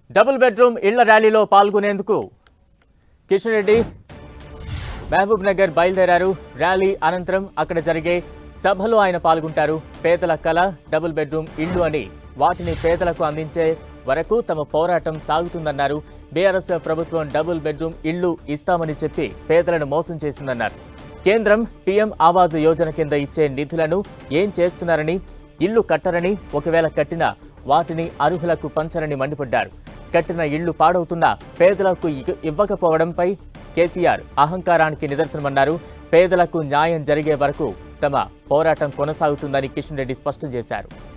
double bedroom ఇళ్ల ర్యాలీలో పాల్గొనేందుకు కిషన్ రెడ్డి మహబూబ్ నగర్ బయలుదేరారు ర్యాలీ అనంతరం అక్కడ జరిగే సభలో ఆయన పాల్గొంటారు పేదల కళ డబుల్ బెడ్రూమ్ ఇళ్లు అని వాటిని పేదలకు అందించే వరకు తమ పోరాటం సాగుతుందన్నారు బీఆర్ఎస్ ప్రభుత్వం డబుల్ బెడ్రూమ్ ఇళ్లు ఇస్తామని చెప్పి పేదలను మోసం చేసిందన్నారు కేంద్రం పీఎం ఆవాజ్ యోజన కింద ఇచ్చే నిధులను ఏం చేస్తున్నారని ఇల్లు కట్టరని ఒకవేళ కట్టినా వాటిని అర్హులకు పంచరని మండిపడ్డారు కట్టిన ఇళ్లు పాడవుతున్నా పేదలకు ఇగ- ఇవ్వకపోవడంపై కేసీఆర్ అహంకారానికి నిదర్శనమన్నారు పేదలకు న్యాయం జరిగే వరకు తమ పోరాటం కొనసాగుతుందని కిషన్ రెడ్డి స్పష్టం చేశారు